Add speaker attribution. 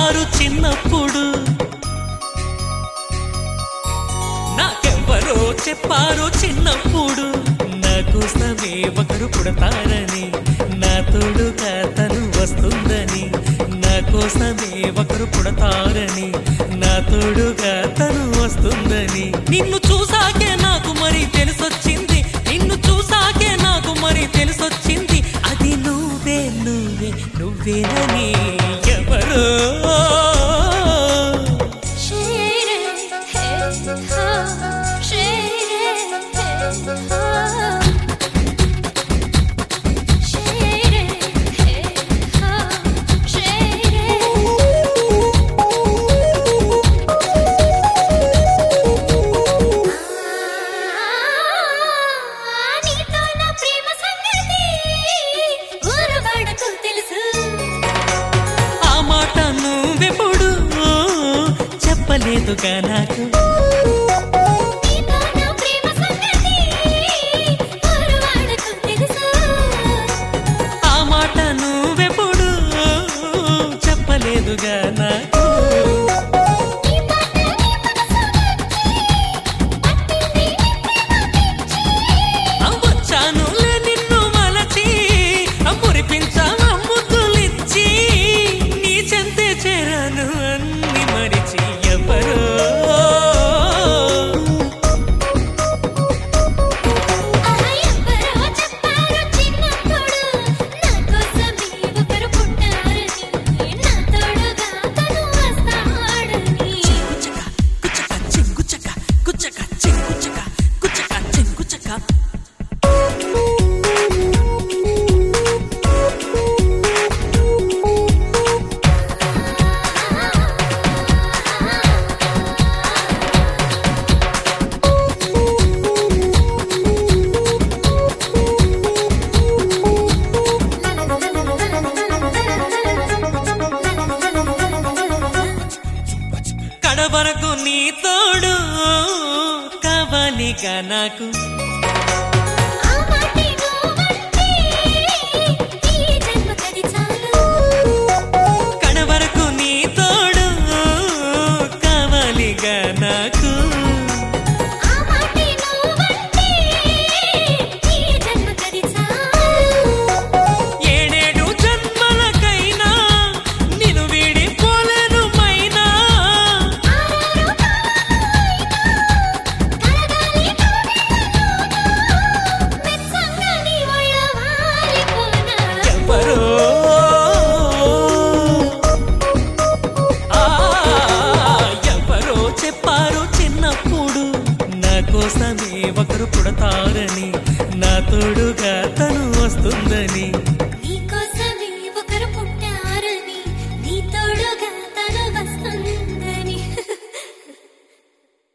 Speaker 1: చెప్పారు చిన్నప్పుడు నాకెవ్వరో చెప్పారు చిన్నప్పుడు నా కోసమే ఒకరు పుడతారని నా తోడుగా తను వస్తుందని నా కోసమే ఒకరు పుడతారని నా తోడుగా తను వస్తుందని నిన్ను చూసాకే నాకు మరి తెలిసొచ్చింది నిన్ను చూసాకే నాకు మరి తెలిసొచ్చింది అది నువ్వే నువ్వే నువ్వేనని ఎవరో
Speaker 2: Share it, share తెలుసు
Speaker 1: ఆ మాట నువ్వెప్పుడు చెప్పలేదుగా నాకు
Speaker 2: నీతో నా ప్రేమ సంగతి ఊరవాడకు తెలుసు
Speaker 1: ఆ మాట నువ్వెప్పుడు చెప్పలేదుగా నాకు
Speaker 2: నీ మాట నీ మనసు నచ్చి పట్టింది నీ ప్రేమ పిచ్చి
Speaker 1: వచ్చానులే నిన్ను మలచి మురిపించావా ముద్దులిచ్చి నీ చెంతే చేరాను అన్ని మరిచి ఎవరో
Speaker 2: ఆహా ఎవ్వరో చెప్పారు చిన్నప్పుడు నా కోసమే ఒకరు పుట్టారని నా తోడుగా తను వస్తాడని
Speaker 1: కుచ్చక కుచ్చక చింగుచక కుచ్చక చింగుచక కుచ్చక చింగుచక కడవరకు నీ తోడు కావాలిగా నాకు
Speaker 2: ఆ మాటే నువ్వంటే ఈ జన్మకది చాలు
Speaker 1: కడవరకు నీ తోడు కావాలిగా నాకు
Speaker 2: ఆ మాటే నువ్వంటే ఈ జన్మకది చాలు
Speaker 1: ఏడేడు జన్మలకైనా నిన్ను వీడిపోలేను మైనా
Speaker 2: ఆరారు కలగాలి మెచ్చంగా నీ ఒళ్ళ వాలిపోనా
Speaker 1: ఎవరో ఆ, ఎవరో చెప్పారు చిన్నప్పుడు నా కోసమే ఒకరు పుడతారని నా తోడుగా తను వస్తుందని